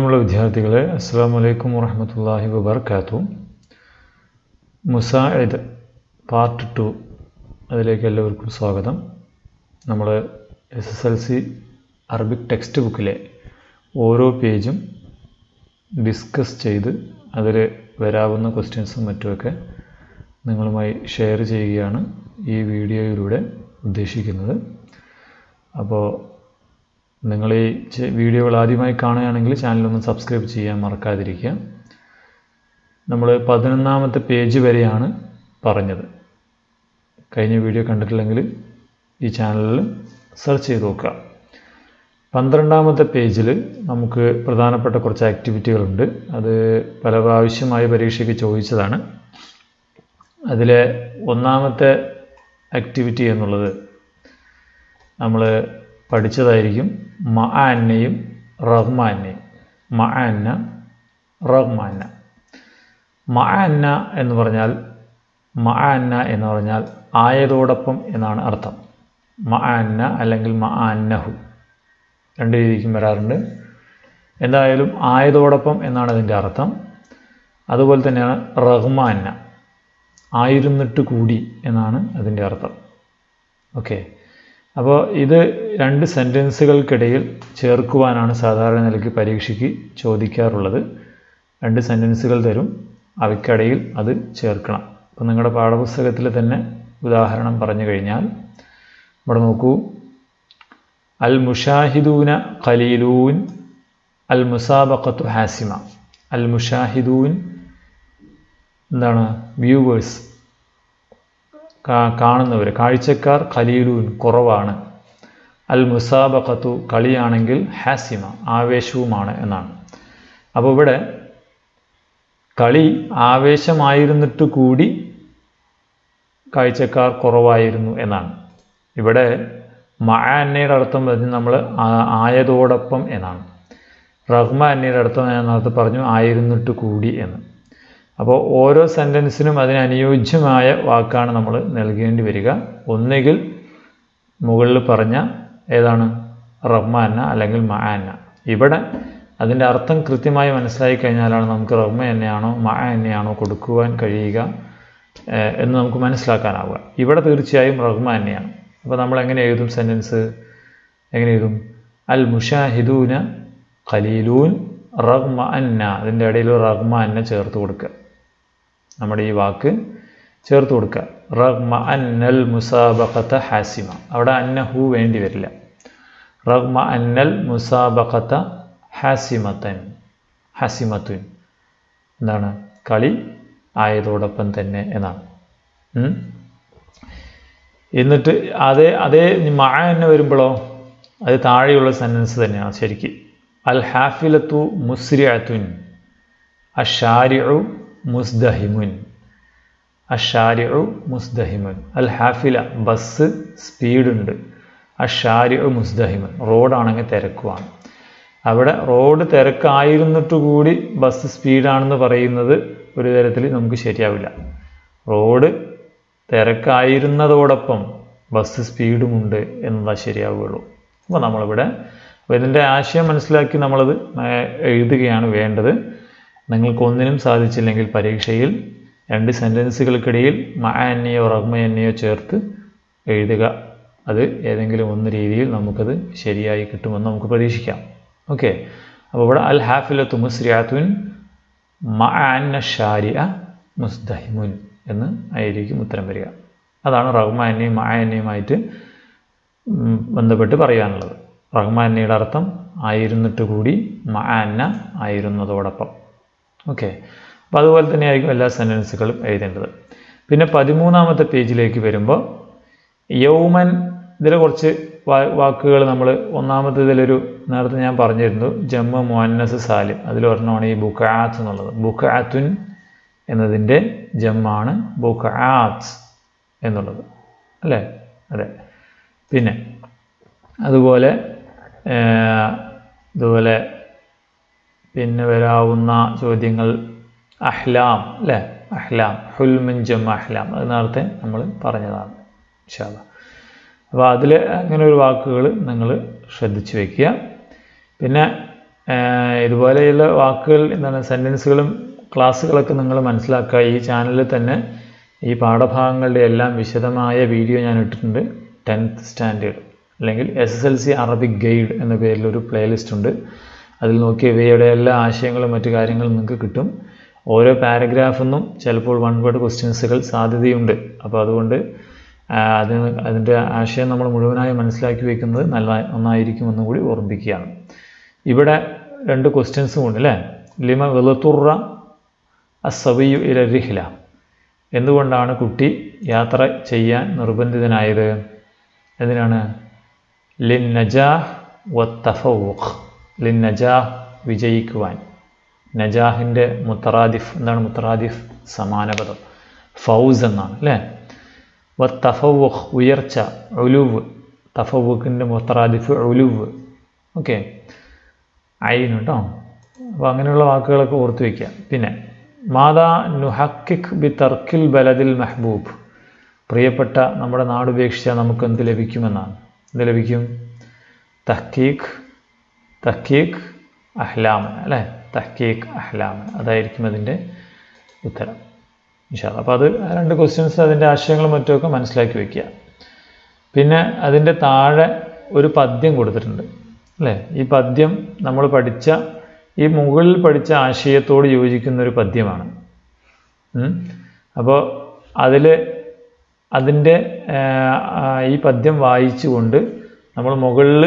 പ്രിയമുള്ള വിദ്യാർത്ഥികളെ അസ്സാം വലൈക്കും വറഹമത്തല്ലാഹി വബർക്കാത്തു മുസായിദ് പാർട്ട് ടു അതിലേക്ക് എല്ലാവർക്കും സ്വാഗതം നമ്മൾ S S L C Arabic text ബുക്കിലെ ഓരോ പേജും ഡിസ്കസ് ചെയ്ത് അതിൽ വരാവുന്ന ക്വസ്റ്റ്യൻസും മറ്റുമൊക്കെ നിങ്ങളുമായി ഷെയർ ചെയ്യുകയാണ് ഈ വീഡിയോയിലൂടെ ഉദ്ദേശിക്കുന്നത് അപ്പോൾ നിങ്ങൾ ഈ ചെ- വീഡിയോകൾ ആദ്യമായി കാണുകയാണെങ്കിൽ ചാനലൊന്ന് സബ്സ്ക്രൈബ് ചെയ്യാൻ മറക്കാതിരിക്കുക നമ്മൾ പതിനൊന്നാമത്തെ പേജ് വരെയാണ് പറഞ്ഞത് കഴിഞ്ഞ വീഡിയോ കണ്ടിട്ടില്ലെങ്കിൽ ഈ ചാനലിൽ സെർച്ച് ചെയ്ത് നോക്കുക പന്ത്രണ്ടാമത്തെ പേജിൽ നമുക്ക് പ്രധാനപ്പെട്ട കുറച്ച് ആക്ടിവിറ്റികളുണ്ട് അത് പല പ്രാവശ്യമായി പരീക്ഷയ്ക്ക് ചോദിച്ചതാണ് അതിലെ ഒന്നാമത്തെ ആക്ടിവിറ്റി എന്നുള്ളത് നമ്മൾ പഠിച്ചതായിരിക്കും മഅന്നയും റഹ്മാനെയും മഅന്ന റഹ്മാന മഅന്ന എന്ന് പറഞ്ഞാൽ മഅന്ന എന്ന് പറഞ്ഞാൽ ആയതോടൊപ്പം എന്നാണ് അർത്ഥം മഅന്ന അല്ലെങ്കിൽ മഅന്നഹു രണ്ട് രീതിക്കും വരാറുണ്ട് എന്തായാലും ആയതോടൊപ്പം എന്നാണ് അതിൻ്റെ അർത്ഥം അതുപോലെ തന്നെയാണ് റഹ്മാന്ന ആയിരുന്നിട്ട് കൂടി എന്നാണ് അതിൻ്റെ അർത്ഥം ഓക്കെ അപ്പോൾ ഇത് രണ്ട് സെൻറ്റൻസുകൾക്കിടയിൽ ചേർക്കുവാനാണ് സാധാരണ നിലയ്ക്ക് പരീക്ഷയ്ക്ക് ചോദിക്കാറുള്ളത് രണ്ട് സെൻറ്റൻസുകൾ തരും അവയ്ക്കിടയിൽ അത് ചേർക്കണം അപ്പോൾ നിങ്ങളുടെ പാഠപുസ്തകത്തിൽ തന്നെ ഉദാഹരണം പറഞ്ഞു കഴിഞ്ഞാൽ ഇവിടെ നോക്കൂ അൽ മുഷാഹിദൂന ഖലീലൂൻ അൽ മുസാബഖത്തു ഹാസിമ അൽ മുഷാഹിദൂൻ എന്താണ് വ്യൂവേഴ്സ് കാണുന്നവർ കാഴ്ചക്കാർ ഖലീലൂൻ കുറവാണ് അൽ മുസാബഖത്തു കളിയാണെങ്കിൽ ഹാസിമ ആവേശവുമാണ് എന്നാണ് അപ്പോൾ ഇവിടെ കളി ആവേശമായിരുന്നിട്ട് കൂടി കാഴ്ചക്കാർ കുറവായിരുന്നു എന്നാണ് ഇവിടെ മഅന്നയുടെ അർത്ഥം പറഞ്ഞ് നമ്മൾ ആയതോടൊപ്പം എന്നാണ് റഹ്മ അന്നയുടെ അർത്ഥം ഞാൻ നേരത്തെ പറഞ്ഞു ആയിരുന്നിട്ട് കൂടി എന്ന് അപ്പോൾ ഓരോ സെൻറ്റൻസിനും അതിന് അനുയോജ്യമായ വാക്കാണ് നമ്മൾ നൽകേണ്ടി വരിക ഒന്നുകിൽ മുകളിൽ പറഞ്ഞ ഏതാണ് റഹ്മാന അല്ലെങ്കിൽ മഅന്ന ഇവിടെ അതിൻ്റെ അർത്ഥം കൃത്യമായി മനസ്സിലാക്കി കഴിഞ്ഞാലാണ് നമുക്ക് റഹ്മ എന്നെയാണോ മഅ എന്നെയാണോ കൊടുക്കുവാൻ കഴിയുക ഏഹ്, എന്ന് നമുക്ക് മനസ്സിലാക്കാനാവുക ഇവിടെ തീർച്ചയായും റഹ്മ എന്നെയാണ് അപ്പോൾ നമ്മൾ എങ്ങനെ എഴുതും സെൻറ്റൻസ് എങ്ങനെ എഴുതും അൽ മുഷാഹിദൂന ഖലീലൂൻ റഹ്മ അന്ന അതിൻ്റെ ഇടയിൽ റഹ്മ അന്ന ചേർത്ത് കൊടുക്കുക നമ്മുടെ ഈ വാക്ക് ചേർത്ത് കൊടുക്കുക റഹ്മ അന്നൽ മുസാബഖത്ത ഹാസിമ അവിടെ അന്നഹു വേണ്ടി വരില്ല റഹ്മ അന്നൽ മുസാബഖത്ത ഹാസിമത്തൻ ഹാസിമത്തുൻ എന്താണ് കളി ആയതോടൊപ്പം തന്നെ എന്നാണ് ഉം. എന്നിട്ട് അതേ അതേ മഴ തന്നെ വരുമ്പോഴോ അത് താഴെയുള്ള സെൻറ്റൻസ് തന്നെയാണ് ശരിക്ക് അൽ ഹാഫിലത്തു മുസ്രിഅത്തുൻ അഷാരിഉ മുസ്ദഹിമുൻ അഷാരിഉ മുസ്ദഹിമുൻ അൽ ഹാഫില ബസ് സ്പീഡുണ്ട് അഷാരിഉ മുസ്ദഹിമുൻ റോഡാണെങ്കിൽ തിരക്കുവാണ് അവിടെ റോഡ് തിരക്കായിരുന്നിട്ട് കൂടി ബസ് സ്പീഡാണെന്ന് പറയുന്നത് ഒരു തരത്തിൽ നമുക്ക് ശരിയാവില്ല റോഡ് തിരക്കായിരുന്നതോടൊപ്പം ബസ് സ്പീഡുമുണ്ട് എന്നതാ ശരിയാവുകയുള്ളൂ അപ്പോൾ നമ്മളിവിടെ അപ്പോൾ ഇതിൻ്റെ ആശയം മനസ്സിലാക്കി നമ്മളത് ഏഹ്, എഴുതുകയാണ് വേണ്ടത് നിങ്ങൾക്കൊന്നിനും സാധിച്ചില്ലെങ്കിൽ പരീക്ഷയിൽ രണ്ട് സെൻറ്റൻസുകൾക്കിടയിൽ മഅന്നയോ റഹ്മയന്നയോ ചേർത്ത് എഴുതുക അത് ഏതെങ്കിലും ഒന്ന് രീതിയിൽ നമുക്കത് ശരിയായി കിട്ടുമെന്ന് നമുക്ക് പ്രതീക്ഷിക്കാം ഓക്കെ അപ്പോൾ ഇവിടെ അൽ ഹാഫിലത്തു മുസ്രിയാത്തുൻ മഅന്ന ഷാരിഅ മുസ്ദഹിമുൻ എന്ന് ആയിരിക്കും ഉത്തരം വരിക അതാണ് റഹ്മാനെയും മഅന്നയുമായിട്ട് ഉം, ബന്ധപ്പെട്ട് പറയാനുള്ളത് റഹ്മാനയുടെ അർത്ഥം ആയിരുന്നിട്ട് കൂടി മഅന്ന ആയിരുന്നതോടൊപ്പം ഓക്കെ അപ്പോൾ അതുപോലെ തന്നെ ആയിരിക്കും എല്ലാ സെൻറ്റൻസുകളും എഴുതേണ്ടത് പിന്നെ പതിമൂന്നാമത്തെ പേജിലേക്ക് വരുമ്പോൾ യൗമൻ ഇതിൽ കുറച്ച് വാ- വാക്കുകൾ നമ്മൾ ഒന്നാമത്തെ ഇതിലൊരു നേരത്തെ ഞാൻ പറഞ്ഞിരുന്നു ജമ്മ മുഅന്നസ് സാലിം അതിൽ ഒരെണ്ണമാണ് ഈ ബുക്കാത്ത് എന്നുള്ളത് ബുക്കാത്തുൻ എന്നതിൻ്റെ ജമ്മാണ് ബുക്കാത്ത് എന്നുള്ളത് അല്ലേ അതെ പിന്നെ അതുപോലെ ഏർ, ഇതുപോലെ പിന്നെ വരാവുന്ന ചോദ്യങ്ങൾ അഹ്ലാം അല്ലേ അഹ്ലാം ഹുൽമിൻ ജം അഹ്ലാം അത് നേരത്തെ നമ്മൾ പറഞ്ഞതാണ് ഇൻഷാല്ല അപ്പോൾ അതിൽ അങ്ങനെ ഒരു വാക്കുകൾ നിങ്ങൾ ശ്രദ്ധിച്ചു വയ്ക്കുക പിന്നെ ഏഹ് ഇതുപോലെയുള്ള വാക്കുകൾ എന്താണ് സെൻറ്റൻസുകളും ക്ലാസ്സുകളൊക്കെ നിങ്ങൾ മനസ്സിലാക്കുക ഈ ചാനലിൽ തന്നെ ഈ പാഠഭാഗങ്ങളുടെ എല്ലാം വിശദമായ വീഡിയോ ഞാൻ ഇട്ടിട്ടുണ്ട് ടെൻത്ത് സ്റ്റാൻഡേർഡ് അല്ലെങ്കിൽ S S L C Arabic guide എന്ന പേരിൽ ഒരു പ്ലേലിസ്റ്റ് ഉണ്ട് അതിൽ നോക്കി ഇവയുടെ എല്ലാ ആശയങ്ങളും മറ്റു കാര്യങ്ങളും നിങ്ങൾക്ക് കിട്ടും ഓരോ പാരഗ്രാഫിൽ നിന്നും ചിലപ്പോൾ വൺ വേർഡ് ക്വസ്റ്റ്യൻസുകൾ സാധ്യതയുണ്ട് അപ്പോൾ അതുകൊണ്ട് ആ, അതിന് അതിൻ്റെ ആശയം നമ്മൾ മുഴുവനായി മനസ്സിലാക്കി വയ്ക്കുന്നത് നല്ല നന്നായിരിക്കുമെന്നും കൂടി ഓർമ്മിപ്പിക്കുകയാണ് ഇവിടെ രണ്ട് ക്വസ്റ്റ്യൻസും ഉണ്ട് അല്ലേ ലിമ വെളുത്തുറ അസബിയു ഇല റിഹ്ല എന്തുകൊണ്ടാണ് കുട്ടി യാത്ര ചെയ്യാൻ നിർബന്ധിതനായത് എന്തിനാണ് ലിൻ നജാഹ് വ തഫവുഖ് ലിൻ നജാഹ് വിജയിക്കുവാൻ നജാഹിൻ്റെ മുത്തറാദിഫ് എന്താണ് മുത്തറാദിഫ് സമാനപദം ഫൗസ് എന്നാണ് അല്ലേ വ തഫവുഖ് ഉയർച്ച ഒലുവ് തഫവുഖിൻ്റെ മുത്തറാദിഫ് ഒലുവ് ഓക്കെ അയിന് കേട്ടോ അപ്പോൾ അങ്ങനെയുള്ള വാക്കുകളൊക്കെ ഓർത്ത് വയ്ക്കുക പിന്നെ മാതാ നുഹക്കിക് ബി തർക്കിൽ ബലദിൽ മെഹബൂബ് പ്രിയപ്പെട്ട നമ്മുടെ നാട് ഉപേക്ഷിച്ചാൽ നമുക്ക് എന്ത് ലഭിക്കുമെന്നാണ് എന്ത് ലഭിക്കും തഹ്ക്കീഖ് തഹ്ക്കീഖ് അഹ്ലാമൻ അല്ലേ തഹ്ക്കീഖ് അഹ്ലാമൻ അതായിരിക്കും അതിൻ്റെ ഉത്തരം ഇൻഷാല്ല അപ്പോൾ അത് ആ രണ്ട് ക്വസ്റ്റ്യൻസ് അതിൻ്റെ ആശയങ്ങളും മറ്റുമൊക്കെ മനസ്സിലാക്കി വയ്ക്കുക പിന്നെ അതിൻ്റെ താഴെ ഒരു പദ്യം കൊടുത്തിട്ടുണ്ട് അല്ലേ ഈ പദ്യം നമ്മൾ പഠിച്ച ഈ മുകളിൽ പഠിച്ച ആശയത്തോട് യോജിക്കുന്ന ഒരു പദ്യമാണ് അപ്പോൾ അതിൽ അതിൻ്റെ ഈ പദ്യം വായിച്ചുകൊണ്ട് നമ്മൾ മുകളിൽ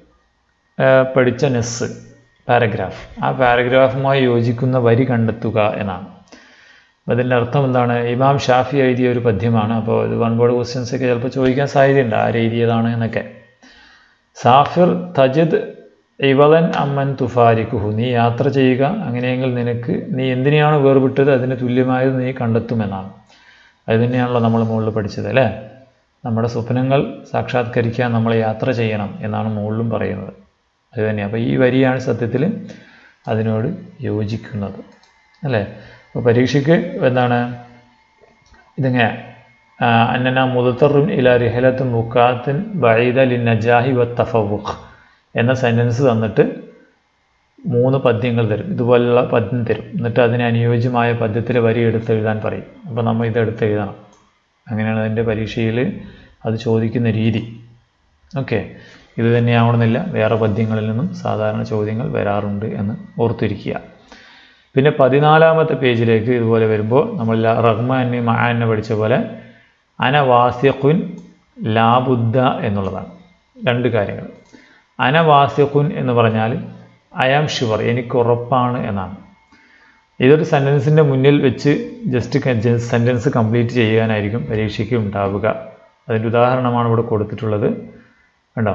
പഠിച്ച നെസ് പാരഗ്രാഫ് ആ പാരഗ്രാഫുമായി യോജിക്കുന്ന വരി കണ്ടെത്തുക എന്നാണ് അപ്പോൾ അതിൻ്റെ അർത്ഥം എന്താണ് ഇമാം ഷാഫി എഴുതിയ ഒരു പദ്യമാണ് അപ്പോൾ ഇത് വൺ ബോർഡ് ക്വസ്റ്റ്യൻസ് ഒക്കെ ചിലപ്പോൾ ചോദിക്കാൻ സാധ്യതയുണ്ട് ആര് എഴുതിയതാണ് എന്നൊക്കെ സാഫിർ തജിദ് ഇവലൻ അമ്മൻ തുഫാരിക്കുഹു നീ യാത്ര ചെയ്യുക അങ്ങനെയെങ്കിൽ നിനക്ക് നീ എന്തിനെയാണ് വേർവിട്ടത് അതിന് തുല്യമായത് നീ കണ്ടെത്തുമെന്നാണ് അത് തന്നെയാണല്ലോ നമ്മൾ മുകളിൽ പഠിച്ചത് അല്ലേ നമ്മുടെ സ്വപ്നങ്ങൾ സാക്ഷാത്കരിക്കാൻ നമ്മൾ യാത്ര ചെയ്യണം എന്നാണ് മുകളിലും പറയുന്നത് അത് തന്നെയാണ് അപ്പോൾ ഈ വരിയാണ് സത്യത്തിൽ അതിനോട് യോജിക്കുന്നത് അല്ലേ അപ്പോൾ പരീക്ഷയ്ക്ക് എന്താണ് ഇതിങ്ങനെ അന്നന മുതത്തറുൻ ഇല റിഹലത്തുൻ മുക്കാത്തിൻ ബൈദ ലിൻ നജാഹി വ തഫവുഖ് എന്ന സെൻറ്റൻസ് തന്നിട്ട് മൂന്ന് പദ്യങ്ങൾ തരും ഇതുപോലുള്ള പദ്യം തരും എന്നിട്ട് അതിന് അനുയോജ്യമായ പദ്യത്തിൽ വരി എടുത്ത് എഴുതാൻ പറയും അപ്പോൾ നമ്മൾ ഇത് എടുത്ത് എഴുതണം അങ്ങനെയാണ് അതിൻ്റെ പരീക്ഷയിൽ അത് ചോദിക്കുന്ന രീതി ഓക്കെ ഇത് തന്നെയാവണമെന്നില്ല വേറെ പദ്യങ്ങളിൽ നിന്നും സാധാരണ ചോദ്യങ്ങൾ വരാറുണ്ട് എന്ന് ഓർത്തിരിക്കുക പിന്നെ പതിനാലാമത്തെ പേജിലേക്ക് ഇതുപോലെ വരുമ്പോൾ നമ്മൾ റഹ്മാനെ മഹാനെ പഠിച്ച പോലെ അനവാസ്യഖുൻ ലാബുദ്ധ എന്നുള്ളതാണ് രണ്ട് കാര്യങ്ങൾ അനവാസ്യഖുൻ എന്ന് പറഞ്ഞാൽ ഐ ആം ഷുവർ എനിക്ക് ഉറപ്പാണ് എന്നാണ് ഇതൊരു സെൻറ്റൻസിൻ്റെ മുന്നിൽ വെച്ച് ജസ്റ്റ് സെൻറ്റൻസ് കംപ്ലീറ്റ് ചെയ്യാനായിരിക്കും പരീക്ഷയ്ക്ക് ഉണ്ടാവുക അതിൻ്റെ ഉദാഹരണമാണ് ഇവിടെ കൊടുത്തിട്ടുള്ളത് കണ്ടോ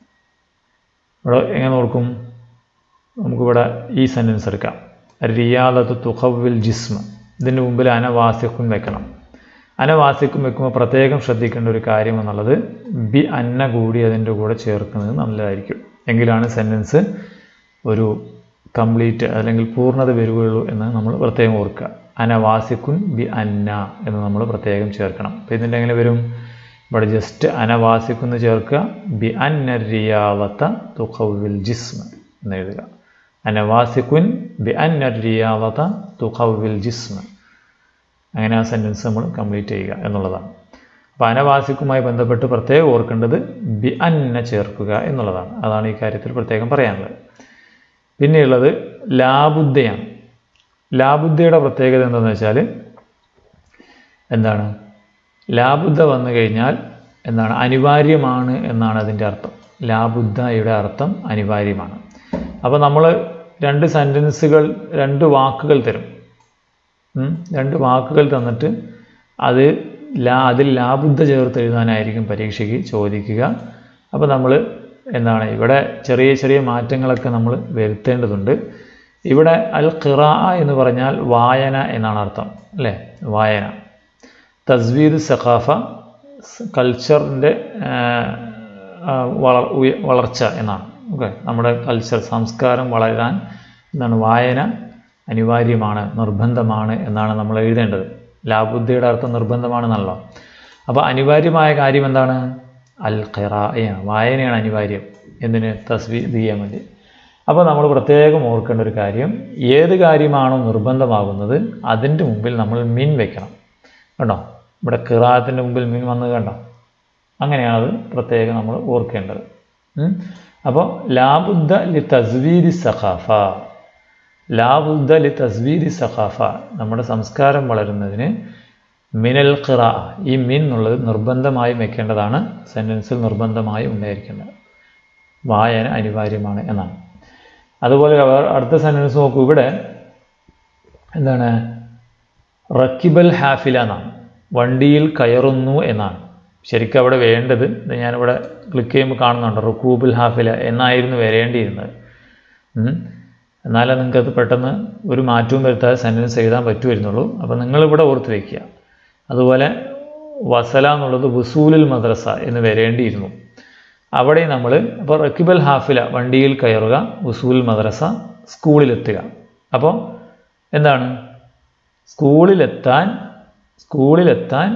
ഇവിടെ എങ്ങനെ നോക്കും നമുക്കിവിടെ ഈ സെൻറ്റൻസ് എടുക്കാം റിയാദത്ത് തുഖവിൽ ജിസ്മ ഇതിൻ്റെ മുമ്പിൽ അനവാസിക്കും വെക്കണം അനവാസിക്കും വെക്കുമ്പോൾ പ്രത്യേകം ശ്രദ്ധിക്കേണ്ട ഒരു കാര്യം എന്നുള്ളത് ബി അന്ന കൂടി അതിൻ്റെ കൂടെ ചേർക്കുന്നത് നല്ലതായിരിക്കും എങ്കിലാണ് സെൻറ്റൻസ് ഒരു കംപ്ലീറ്റ് അല്ലെങ്കിൽ പൂർണ്ണത വരികയുള്ളൂ എന്ന് നമ്മൾ പ്രത്യേകം ഓർക്കുക അനവാസിക്കുൻ ബി അന്ന എന്ന് നമ്മൾ പ്രത്യേകം ചേർക്കണം അപ്പോൾ ഇതിൻ്റെ എങ്ങനെ വരും ഇവിടെ ജസ്റ്റ് അനവാസിക്കുന്ന് ചേർക്കുക ബി അന്ന റിയാവത്ത തുഖവിൽ ജിസ്മ എന്ന് എഴുതുക അനവാസിക്കുൻ ബി അന്ന റിയാവത്ത തുഖവിൽ ജിസ്മ അങ്ങനെ ആ സെൻറ്റൻസ് നമ്മൾ കംപ്ലീറ്റ് ചെയ്യുക എന്നുള്ളതാണ് അപ്പോൾ അനവാസിക്കുമായി ബന്ധപ്പെട്ട് പ്രത്യേകം ഓർക്കേണ്ടത് ബി അന്ന ചേർക്കുക എന്നുള്ളതാണ് അതാണ് ഈ കാര്യത്തിൽ പ്രത്യേകം പറയാനുള്ളത് പിന്നെയുള്ളത് ലാബുദ്ധയാണ് ലാബുദ്ധയുടെ പ്രത്യേകത എന്താണെന്ന് വെച്ചാൽ എന്താണ് ലാബുദ്ധ വന്നു കഴിഞ്ഞാൽ എന്താണ് അനിവാര്യമാണ് എന്നാണ് അതിൻ്റെ അർത്ഥം ലാബുദ്ധയുടെ അർത്ഥം അനിവാര്യമാണ് അപ്പോൾ നമ്മൾ രണ്ട് സെൻറ്റൻസുകൾ രണ്ട് വാക്കുകൾ തരും രണ്ട് വാക്കുകൾ തന്നിട്ട് അത് ലാ അതിൽ ലാബുദ്ധ ചേർത്ത് എഴുതാനായിരിക്കും പരീക്ഷയ്ക്ക് ചോദിക്കുക അപ്പോൾ നമ്മൾ എന്താണ് ഇവിടെ ചെറിയ ചെറിയ മാറ്റങ്ങളൊക്കെ നമ്മൾ വരുത്തേണ്ടതുണ്ട് ഇവിടെ അൽ ഖിറാ എന്ന് പറഞ്ഞാൽ വായന എന്നാണ് അർത്ഥം അല്ലേ വായന തസ്വീദ് സഖാഫ കൾച്ചറിൻ്റെ വളർ വളർച്ച എന്നാണ് ഓക്കെ നമ്മുടെ കൾച്ചർ സംസ്കാരം വളരാൻ എന്താണ് വായന അനിവാര്യമാണ് നിർബന്ധമാണ് എന്നാണ് നമ്മൾ എഴുതേണ്ടത് ലാബുദ്ധിയുടെ അർത്ഥം നിർബന്ധമാണെന്നല്ലോ അപ്പോൾ അനിവാര്യമായ കാര്യം എന്താണ് അൽ ഖിറായാണ് വായനയാണ് അനിവാര്യം എന്തിന് തസ്വീ ചെയ്യാൻ വേണ്ടി അപ്പോൾ നമ്മൾ പ്രത്യേകം ഓർക്കേണ്ട ഒരു കാര്യം ഏത് കാര്യമാണോ നിർബന്ധമാകുന്നത് അതിൻ്റെ മുമ്പിൽ നമ്മൾ മിൻ വെക്കണം കണ്ടോ ഇവിടെ കിറാത്തിൻ്റെ മുമ്പിൽ മിൻ വന്നത് കണ്ടോ അങ്ങനെയാണത് പ്രത്യേകം നമ്മൾ ഓർക്കേണ്ടത് ഉം. അപ്പോൾ ലാബുദ്ദ ലി തസ്വീരി സഖാഫ ലാബുദ്ദ ലി തസ്വീരി സഖാഫ നമ്മുടെ സംസ്കാരം വളരുന്നതിന് മിനൽ ഖിറ ഈ മിൻ എന്നുള്ളത് നിർബന്ധമായും വെക്കേണ്ടതാണ് സെൻറ്റൻസിൽ നിർബന്ധമായും ഉണ്ടായിരിക്കേണ്ടത് വായന അനിവാര്യമാണ് എന്നാണ് അതുപോലെ വേറെ അടുത്ത സെൻറ്റൻസ് നോക്കൂ ഇവിടെ എന്താണ് റക്കിബൽ ഹാഫില എന്നാണ് വണ്ടിയിൽ കയറുന്നു എന്നാണ് ശരിക്കും അവിടെ വേണ്ടത് ഇത് ഞാനിവിടെ ക്ലിക്ക് ചെയ്യുമ്പോൾ കാണുന്നുണ്ട് റുക്കൂബുൽ ഹാഫില എന്നായിരുന്നു വരേണ്ടിയിരുന്നത് ഉം. എന്നാലേ നിങ്ങൾക്ക് അത് പെട്ടെന്ന് ഒരു മാറ്റവും വരുത്താതെ സെൻറ്റൻസ് എഴുതാൻ പറ്റുമായിരുന്നുള്ളൂ അപ്പോൾ നിങ്ങളിവിടെ ഓർത്ത് വയ്ക്കുക അതുപോലെ വസല എന്നുള്ളത് വസൂലുൽ മദ്രസ എന്ന് വരേണ്ടിയിരുന്നു അവിടെ നമ്മൾ അപ്പോൾ റക്കിബൽ ഹാഫില വണ്ടിയിൽ കയറുക വസൂൽ മദ്രസ സ്കൂളിലെത്തുക അപ്പോൾ എന്താണ് സ്കൂളിലെത്താൻ സ്കൂളിലെത്താൻ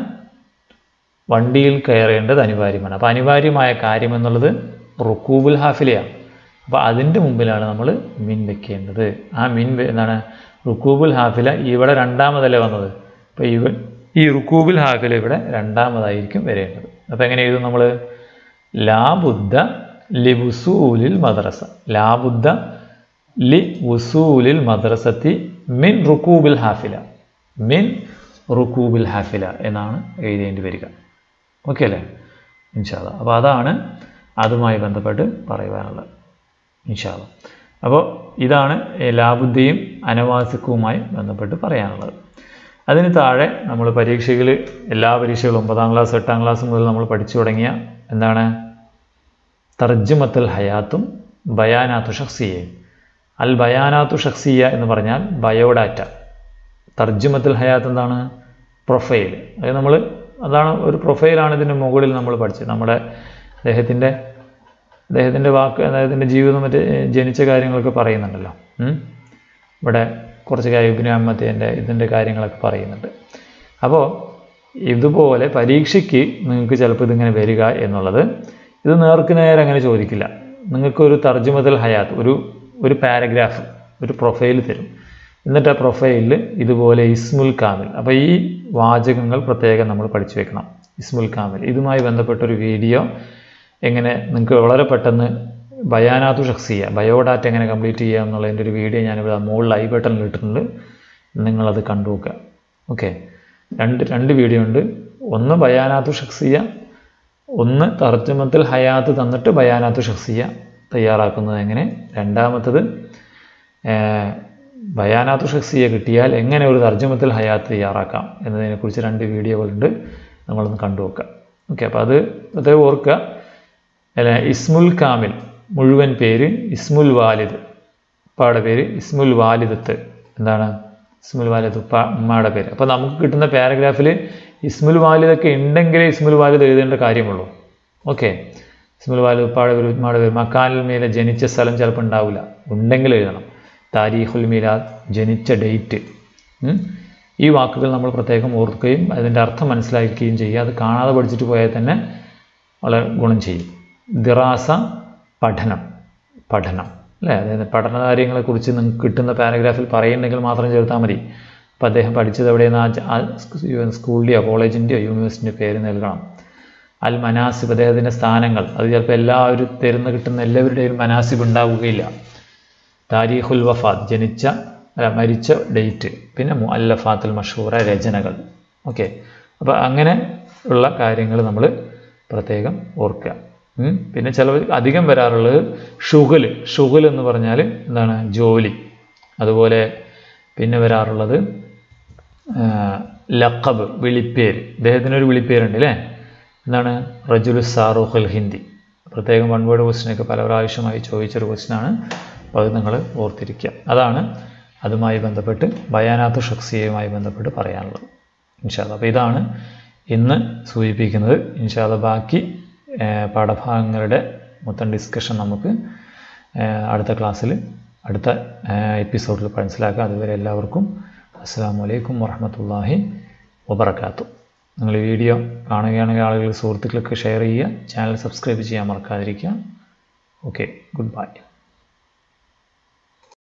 വണ്ടിയിൽ കയറേണ്ടത് അനിവാര്യമാണ് അപ്പോൾ അനിവാര്യമായ കാര്യം എന്നുള്ളത് റുക്കൂബുൽ ഹാഫിലയാണ് അപ്പോൾ അതിൻ്റെ മുമ്പിലാണ് നമ്മൾ മിൻ വെക്കേണ്ടത് ആ മിൻ വെ- എന്താണ് റുക്കൂബുൽ ഹാഫില ഇവിടെ രണ്ടാമതല്ലേ വന്നത് അപ്പോൾ ഇവ ഈ റുക്കൂബുൽ ഹാഫില ഇവിടെ രണ്ടാമതായിരിക്കും വരേണ്ടത് അപ്പോൾ എങ്ങനെ എഴുതും നമ്മൾ ലാബുദ്ദ ലി വുസൂലിൽ മദ്രസ ലാബുദ്ദ ലി വുസൂലിൽ മദ്രസത്തി മിൻ റുക്കൂബിൽ ഹാഫില മിൻ റുക്കൂബിൽ ഹാഫില എന്നാണ് എഴുതേണ്ടി വരിക ഓക്കെ അല്ലേ ഇൻഷാല്ല അപ്പോൾ അതാണ് അതുമായി ബന്ധപ്പെട്ട് പറയുവാനുള്ളത് ഇൻഷാല്ല അപ്പോൾ ഇതാണ് ഈ ലാബുദ്ദയും അനവാസിക്കവുമായി ബന്ധപ്പെട്ട് പറയാനുള്ളത് അതിന് താഴെ നമ്മൾ പരീക്ഷയിൽ എല്ലാ പരീക്ഷകളും ഒമ്പതാം ക്ലാസ് എട്ടാം ക്ലാസ് മുതൽ നമ്മൾ പഠിച്ചു തുടങ്ങിയ എന്താണ് തർജ്ജമത്തുൽ ഹയാത്തും ബയാനാത്തു ഷഖ്സിയയും അൽ ബയാനാത്തു ഷഖ്സിയ എന്ന് പറഞ്ഞാൽ ബയോഡാറ്റ തർജ്ജമത്തുൽ ഹയാത്ത് എന്താണ് പ്രൊഫൈൽ അത് നമ്മൾ അതാണ് ഒരു പ്രൊഫൈലാണ് ഇതിൻ്റെ മുകളിൽ നമ്മൾ പഠിച്ചത് നമ്മുടെ അദ്ദേഹത്തിൻ്റെ അദ്ദേഹത്തിൻ്റെ വാക്ക് അദ്ദേഹത്തിൻ്റെ ജീവിതം മറ്റേ ജനിച്ച കാര്യങ്ങളൊക്കെ പറയുന്നുണ്ടല്ലോ ഉം. ഇവിടെ കുറച്ച് കാര്യം ഇബിന് അഹമ്മദിൻ്റെ ഇതിൻ്റെ കാര്യങ്ങളൊക്കെ പറയുന്നുണ്ട് അപ്പോൾ ഇതുപോലെ പരീക്ഷയ്ക്ക് നിങ്ങൾക്ക് ചിലപ്പോൾ ഇതിങ്ങനെ വരിക എന്നുള്ളത് ഇത് നേർക്ക് നേരെ അങ്ങനെ ചോദിക്കില്ല നിങ്ങൾക്കൊരു തർജ്ജമത്തുൽ ഹയാത്ത് ഒരു ഒരു പാരഗ്രാഫ് ഒരു പ്രൊഫൈൽ തരും എന്നിട്ട് ആ പ്രൊഫൈലിൽ ഇതുപോലെ ഇസ്മുൽ കാമിൽ അപ്പോൾ ഈ വാചകങ്ങൾ പ്രത്യേകം നമ്മൾ പഠിച്ചു വെക്കണം ഇസ്മുൽ കാമിൽ ഇതുമായി ബന്ധപ്പെട്ടൊരു വീഡിയോ എങ്ങനെ നിങ്ങൾക്ക് വളരെ പെട്ടെന്ന് ബയാനാത്തു ഷഖ്സിയ ബയോഡാറ്റ എങ്ങനെ കംപ്ലീറ്റ് ചെയ്യുക എന്നുള്ളതിൻ്റെ ഒരു വീഡിയോ ഞാനിവിടെ മുകളിൽ ഐ ബട്ടണിൽ ഇട്ടിട്ടുണ്ട് നിങ്ങളത് കണ്ടു നോക്കുക ഓക്കെ രണ്ട് രണ്ട് വീഡിയോ ഉണ്ട് ഒന്ന് ബയാനാത്തു ഷഖ്സിയ ഒന്ന് തർജ്ജമത്തിൽ ഹയാത്ത് തന്നിട്ട് ബയാനാത്തു ഷഖ്സിയ തയ്യാറാക്കുന്നത് എങ്ങനെ രണ്ടാമത്തത് ഏർ, ബയാനാത്തു ഷഖ്സിയ കിട്ടിയാൽ എങ്ങനെ ഒരു തർജ്ജമത്തിൽ ഹയാത്ത് തയ്യാറാക്കാം എന്നതിനെക്കുറിച്ച് രണ്ട് വീഡിയോകളുണ്ട് നമ്മളൊന്ന് കണ്ടു നോക്കുക ഓക്കെ അപ്പോൾ അത് പ്രത്യേകം ഓർക്കുക അല്ല ഇസ്മുൽ കാമിൽ മുഴുവൻ പേര് ഇസ്മുൽ വാലിദ് ഉപ്പാടെ പേര് ഇസ്മുൽ വാലിദത്ത് എന്താണ് ഇസ്മുൽ വാലിദ് ഉപ്പ ഉമ്മയുടെ പേര് അപ്പോൾ നമുക്ക് കിട്ടുന്ന പാരഗ്രാഫിൽ ഇസ്മുൽ വാലിദൊക്കെ ഉണ്ടെങ്കിലേ ഇസ്മുൽ വാലിദ് എഴുതേണ്ട കാര്യമുള്ളൂ ഓക്കെ ഇസ്മുൽ വാലിദ് ഉപ്പാടെ പേര് ഉമ്മയുടെ പേര് മക്കാനിൽ മേലെ ജനിച്ച സ്ഥലം ചിലപ്പോൾ ഉണ്ടാവില്ല ഉണ്ടെങ്കിൽ എഴുതണം താരീഖുൽ മീലാദ് ജനിച്ച ഡേറ്റ് ഈ വാക്കുകൾ നമ്മൾ പ്രത്യേകം ഓർക്കുകയും അതിൻ്റെ അർത്ഥം മനസ്സിലാക്കുകയും ചെയ്യുക അത് കാണാതെ പഠിച്ചിട്ട് പോയാൽ തന്നെ വളരെ ഗുണം ചെയ്യും ദിറാസ പഠനം പഠനം അല്ലേ അതായത് പഠന കാര്യങ്ങളെക്കുറിച്ച് നിങ്ങൾക്ക് കിട്ടുന്ന പാരഗ്രാഫിൽ പറയുന്നെങ്കിൽ മാത്രം ചേർത്താൽ മതി അപ്പോൾ അദ്ദേഹം പഠിച്ചത് എവിടെയെന്ന് ആ ജ- ആ സ് സ്കൂളിൻ്റെയോ കോളേജിൻ്റെയോ യൂണിവേഴ്സിറ്റിൻ്റെ പേര് നൽകണം അൽ മനാസിബ് അദ്ദേഹത്തിൻ്റെ സ്ഥാനങ്ങൾ അത് ചിലപ്പോൾ എല്ലാവരും തരുന്ന കിട്ടുന്ന എല്ലാവരുടെയും മനാസിബ് ഉണ്ടാവുകയില്ല താരീഖുൽ വഫാത്ത് ജനിച്ച അല്ല മരിച്ച ഡേറ്റ് പിന്നെ മുഅല്ലഫാത്തുൽ മഷൂറ രചനകൾ ഓക്കെ അപ്പോൾ അങ്ങനെ ഉള്ള കാര്യങ്ങൾ നമ്മൾ പ്രത്യേകം ഓർക്കുക ഉം. പിന്നെ ചില അധികം വരാറുള്ളത് ഷുഗൽ ഷുഗൽ എന്ന് പറഞ്ഞാൽ എന്താണ് ജോലി അതുപോലെ പിന്നെ വരാറുള്ളത് ആ, ലഖബ് വിളിപ്പേര് ഇദ്ദേഹത്തിന് ഒരു വിളിപ്പേരുണ്ട് അല്ലേ എന്താണ് റജുലു സാറൂഖുൽ ഹിന്ദി പ്രത്യേകം വൺ വേർഡ് ക്വസ്റ്റിനൊക്കെ പല പ്രാവശ്യമായി ചോദിച്ചൊരു ക്വസ്റ്റിനാണ് അപ്പോൾ അത് നിങ്ങൾ ഓർത്തിരിക്കുക അതാണ് അതുമായി ബന്ധപ്പെട്ട് ബയാനാത്ത് ഷഖ്സിയയുമായി ബന്ധപ്പെട്ട് പറയാനുള്ളത് ഇൻഷാല്ല അപ്പോൾ ഇതാണ് ഇന്ന് സൂചിപ്പിക്കുന്നത് ഇൻഷാല്ല ബാക്കി ആ, പാഠഭാഗങ്ങളുടെ മൊത്തം ഡിസ്കഷൻ നമുക്ക് ആ, അടുത്ത ക്ലാസ്സിൽ അടുത്ത എപ്പിസോഡിൽ മനസ്സിലാക്കാം അതുവരെ എല്ലാവർക്കും അസ്സാം വലൈക്കും വറഹമത്തല്ലാഹി വബർക്കാത്തു നിങ്ങൾ ഈ വീഡിയോ കാണുകയാണെങ്കിൽ ആളുകൾ സുഹൃത്തുക്കൾക്ക് ഷെയർ ചെയ്യുക ചാനൽ സബ്സ്ക്രൈബ് ചെയ്യാൻ മറക്കാതിരിക്കുക ഓക്കെ ഗുഡ് ബൈ